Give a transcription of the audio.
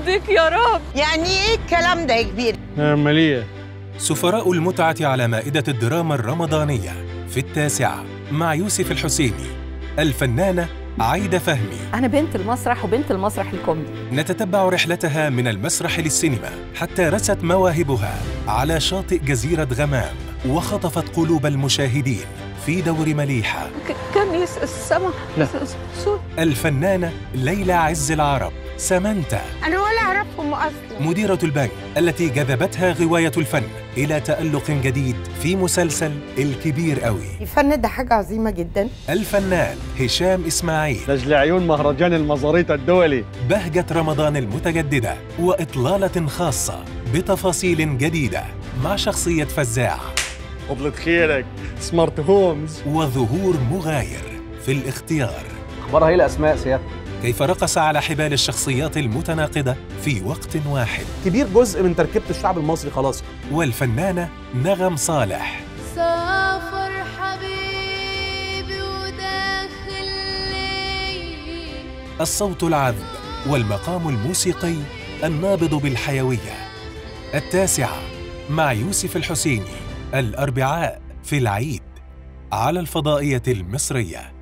بك يا رب يعني ايه الكلام ده يا كبير مالية سفراء المتعة على مائدة الدراما الرمضانية في التاسعة مع يوسف الحسيني الفنانة عايدة فهمي انا بنت المسرح وبنت المسرح الكوميدي نتتبع رحلتها من المسرح للسينما حتى رست مواهبها على شاطئ جزيرة غمام وخطفت قلوب المشاهدين في دور مليحة ك- كان يس السما لا. س- سو- الفنانة ليلى عز العرب سمنتا انا ولا اعرفهم اصلا مديرة البنك التي جذبتها غواية الفن إلى تألق جديد في مسلسل الكبير قوي الفن ده حاجه عظيمه جدا الفنان هشام إسماعيل لجل عيون مهرجان المزاريطة الدولي بهجة رمضان المتجددة وإطلالة خاصة بتفاصيل جديدة مع شخصية فزاع فضلة خيرك سمارت هومز وظهور مغاير في الاختيار اخبارها ايه الاسماء سيادة كيف رقص على حبال الشخصيات المتناقضة في وقت واحد كبير جزء من تركيبه الشعب المصري خلاص والفنانة نغم صالح سافر حبيبي وداخل لي الصوت العذب والمقام الموسيقي النابض بالحيوية التاسعة مع يوسف الحسيني الأربعاء في العيد على الفضائية المصرية